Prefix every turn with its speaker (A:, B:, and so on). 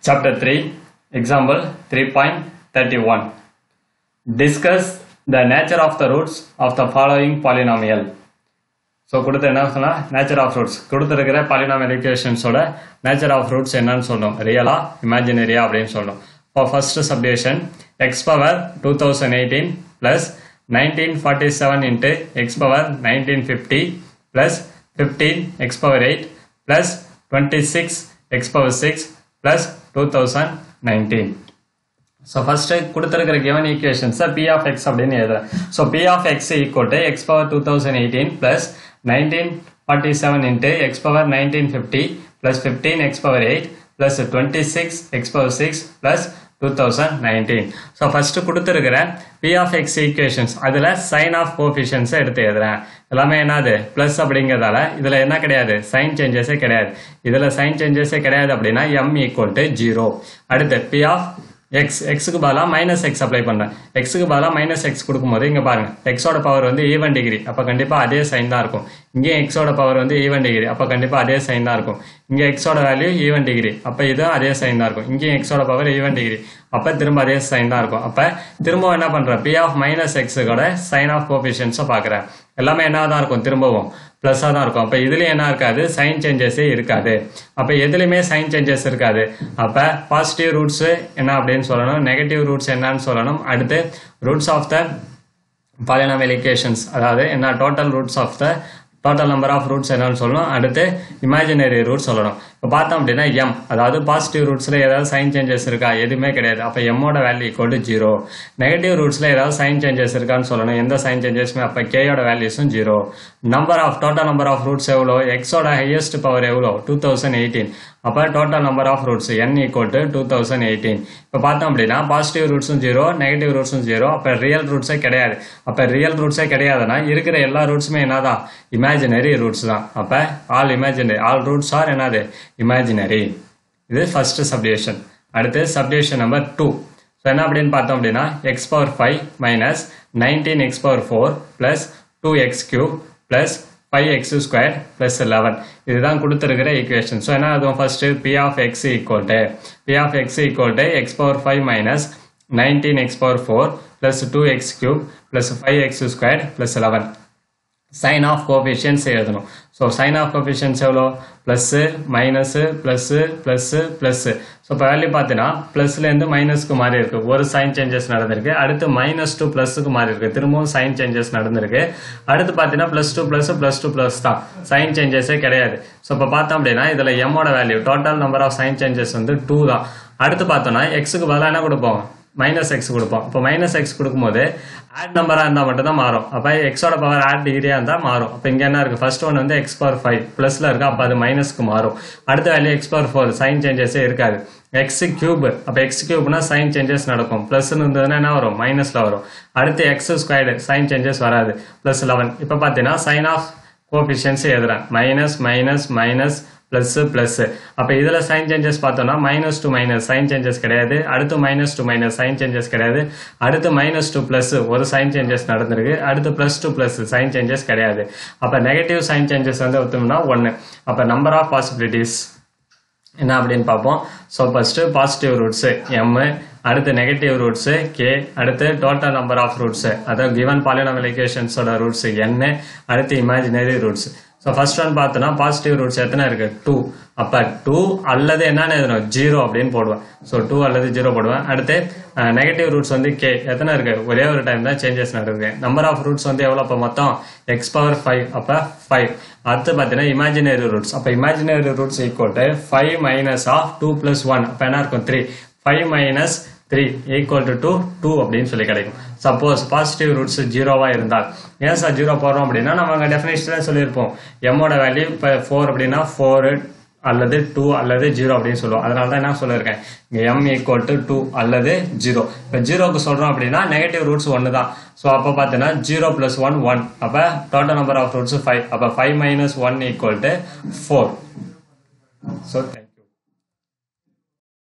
A: Chapter 3, Example 3.31. Discuss the nature of the roots of the following polynomial. So கொடுத்த என்ன சொன்னா nature of roots கொடுத்துருக்கிற polynomial ஈக்குவேஷன்ஸோட nature of roots என்னன்னு சொல்லணும் ரியலா இமேஜினரியா அப்படின்னு சொல்லணும் இப்போ first subdivision x power two thousand eighteen plus nineteen forty seven into x power nineteen fifty plus fifteen x power eight plus twenty six x power six plus two thousand nineteen so first கொடுத்துருக்கிற given ஈக்குவேஷன்ஸை P of x அப்படின்னு எழுதுறேன் so P of x equal to x power two thousand eighteen plus nineteen forty seven into x power nineteen fifty plus fifteen x power eight plus twenty six x power six plus two thousand nineteen so first கொடுத்துருக்கிற P of x equations அதில் sign of கோஃபிஷியன்ஸை எடுத்து எழுதுறேன் எல்லாமே என்னது plus அப்படிங்கிறதால இதில் என்ன கிடையாது சைன் சேஞ்சஸே கிடையாது இதில் சைன் சேஞ்சஸே கிடையாது அப்படின்னா எம் ஈக்குவல் டு ஜீரோ அடுத்து பி ஆஃப் எக்ஸ் எக்ஸுக்கு பதிலாக மைனஸ் எக்ஸ் அப்ளை பண்ணுறேன் எக்ஸுக்கு பதிலாக மைனஸ் எக்ஸ் கொடுக்கும்போது இங்கே பாருங்க எக்ஸோட பவர் வந்து ஈவன் டிகிரி அப்போ கண்டிப்பாக அதே சைன் தான் இருக்கும் இங்கேயும் எக்ஸோட பவர் வந்து ஈவன் டிகிரி அப்போ கண்டிப்பாக அதே சைன் தான் இருக்கும் இங்கே எக்ஸோட வேல்யூ ஈவன் டிகிரி அப்போ இதுவும் அதே சைன் தான் இருக்கும் இங்கேயும் எக்ஸோட பவர் ஈவன் டிகிரி அப்போ திரும்ப அதே சைன் தான் இருக்கும் அப்போ திரும்ப என்ன பண்ணுறேன் பி ஆஃப் மைனஸ் எக்ஸுக்கோட சைன் ஆஃப் கோபிஷன்ஸை பார்க்குறேன் எல்லாமே என்ன தான் இருக்கும் திரும்பவும் ப்ளஸ்ஸாக தான் இருக்கும் அப்போ இதுலேயும் என்ன இருக்காது சைன் சேஞ்சஸே இருக்காது அப்போ எதுலையுமே சைன் சேஞ்சஸ் இருக்காது அப்போ பாசிட்டிவ் ரூட்ஸு என்ன அப்படின்னு சொல்லணும் நெகட்டிவ் ரூட்ஸ் என்னன்னு சொல்லணும் அடுத்து roots of the polynomial equations அதாவது என்ன total roots of the total number of roots என்னன்னு சொல்லணும் அடுத்து இமேஜினரி ரூட் சொல்லணும் இப்போ பார்த்தோம் அப்படின்னா எம் அதாவது பாசிட்டிவ் ரூட்ஸில் ஏதாவது சைன் சேஞ்சஸ் இருக்கா எதுவுமே கிடையாது அப்போ எம்மோட value equal to zero negative ரூட்ஸில் ஏதாவது சைன் சேஞ்சஸ் இருக்கான்னு சொல்லணும் எந்த சைன் சேஞ்சஸுமே அப்போ கேயோட வேல்யூஸும் zero number of total number of roots எவ்வளோ எக்ஸோட ஹையஸ்ட் பவர் எவ்வளோ டூ தௌசண்ட் எயிட்டீன் அப்போ total number of roots N equal to two thousand eighteen இப்போ பார்த்தோம் அப்படின்னா பாசிட்டிவ் ரூட்ஸும் ஜீரோ நெகட்டிவ் ரூட்ஸும் ஜீரோ அப்போ ரியல் ரூட்ஸே கிடையாது அப்போ ரியல் ரூட்ஸே கிடையாதுன்னா இருக்கிற எல்லா ரூட்ஸுமே என்னதான் இமேஜினரி ரூட்ஸ் தான் அப்போ all imaginary all roots are என்னது இமேஜினரி இது ஃபர்ஸ்ட் சப்டிவிஷன் அடுத்து சப்டிவிஷன் நம்பர் டூ ஸோ என்ன அப்படின்னு பார்த்தோம் அப்படின்னா x power five minus nineteen x power four plus two x cube plus five x square plus eleven இதுதான் கொடுத்துருக்கிற ஈக்குவேஷன் ஸோ என்ன அதுவும் first P of x equal to P of x equal to x power five minus nineteen x power four plus two x cube plus five x square plus eleven sign of coefficients எழுதணும் so sign of coefficients எவ்வளோ plus minus plus plus plus so இப்போ value பார்த்தீங்கன்னா ப்ளஸ்லேருந்து மைனஸ்க்கு மாறி இருக்கு ஒரு sign changes நடந்திருக்கு அடுத்து மைனஸ் டூ ப்ளஸ்ஸுக்கு மாறி இருக்கு திரும்பவும் சைன் சேஞ்சஸ் நடந்திருக்கு அடுத்து பார்த்தீங்கன்னா plus to plus plus to plus தான் சைன் சேஞ்சஸே கிடையாது ஸோ இப்போ பார்த்தோம் அப்படின்னா இதில் எம்மோட value total number of sign changes வந்து டூ தான் அடுத்து பார்த்தோம்னா எக்ஸுக்கு பதிலாக என்ன கொடுப்போம் மைனஸ் எக்ஸ் கொடுப்போம் இப்போ மைனஸ் எக்ஸ் கொடுக்கும்போது ஆட் நம்பராக இருந்தால் மட்டும் தான் மாறும் அப்போ எக்ஸோட பவர் ஆட் டிகிரியாக இருந்தால் மாறும் அப்போ இங்கே என்ன இருக்குது ஃபர்ஸ்ட் ஒன் வந்து எக்ஸ் பவர் ஃபைவ் ப்ளஸில் இருக்கு அப்போ அது மைனஸ்க்கு மாறும் அடுத்த value x power four sign சேஞ்சஸே இருக்காது எக்ஸ் கியூப் அப்போ எக்ஸ் கியூப்னா சைன் சேஞ்சஸ் நடக்கும் ப்ளஸ்னு இருந்ததுன்னா என்ன வரும் மைனஸில் வரும் அடுத்து எக்ஸ் ஸ்கொயர்டு சைன் சேஞ்சஸ் வராது ப்ளஸ் லெவன் இப்போ பார்த்தீங்கன்னா சைன் ஆஃப் கோபிஷியன்ஸே எழுதுறேன் minus minus minus plus plus அப்போ இதில் சைன் சேஞ்சஸ் பார்த்தோம்னா minus to minus sign changes கிடையாது அடுத்து minus to minus sign changes கிடையாது அடுத்து மைனஸ் டு ப்ளஸ் ஒரு சைன் சேஞ்சஸ் நடந்திருக்கு அடுத்து plus to plus sign changes கிடையாது அப்போ நெகட்டிவ் சைன் சேஞ்சஸ் வந்து ஒத்துனா ஒன்று அப்போ நம்பர் ஆஃப் பாசிபிலிட்டிஸ் என்ன அப்படின்னு பார்ப்போம் so first positive roots M அடுத்து நெகட்டிவ் ரூட்ஸு கே அடுத்து டோட்டல் நம்பர் ஆஃப் ரூட்ஸு அதாவது கிவன் பாலினாமியல் ஈக்குவேஷன்ஸோட ரூட்ஸ் என் அடுத்து imaginary roots so first one பார்த்தோன்னா பாசிட்டிவ் ரூட்ஸ் எத்தனை இருக்கு டூ அப்போ டூ அல்லது என்னன்னு எழுதணும் ஜீரோ அப்படின்னு போடுவேன் ஸோ டூ அல்லது ஜீரோ போடுவேன் அடுத்து நெகட்டிவ் ரூட்ஸ் வந்து கே எத்தனை இருக்கு ஒரே ஒரு டைம் தான் சேஞ்சஸ் நடக்குது நம்பர் ஆஃப் ரூட்ஸ் வந்து எவ்வளோ அப்போ மொத்தம் எக்ஸ் பவர் ஃபைவ் அப்போ ஃபைவ் அடுத்து பார்த்தீங்கன்னா இமேஜினரி ரூட்ஸ் அப்போ imaginary roots equal to five minus of two plus one அப்போ என்ன இருக்கும் three five minus three equal to two two அப்படின்னு சொல்லி கிடைக்கும் சப்போஸ் பாசிட்டிவ் ரூட்ஸ் ஜீரோவா இருந்தால் ஏன் சார் ஜீரோ போடுறோம் அப்படின்னா நம்ம அங்கே டெஃபினேஷன் சொல்லியிருப்போம் எம்மோட வேல்யூ இப்போ ஃபோர் அப்படின்னா ஃபோர் அல்லது டூ அல்லது ஜீரோ அப்படின்னு சொல்லுவோம் அதனால தான் என்ன சொல்லியிருக்கேன் இங்கே எம் ஈக்குவல் டு டூ அல்லது ஜீரோ இப்போ ஜீரோக்கு சொல்கிறோம் அப்படின்னா நெகட்டிவ் ரூட்ஸ் ஒன்று தான் ஸோ அப்போ பார்த்தீங்கன்னா ஜீரோ ப்ளஸ் ஒன் ஒன் அப்போ total number of roots five அப்போ five minus one equal to four so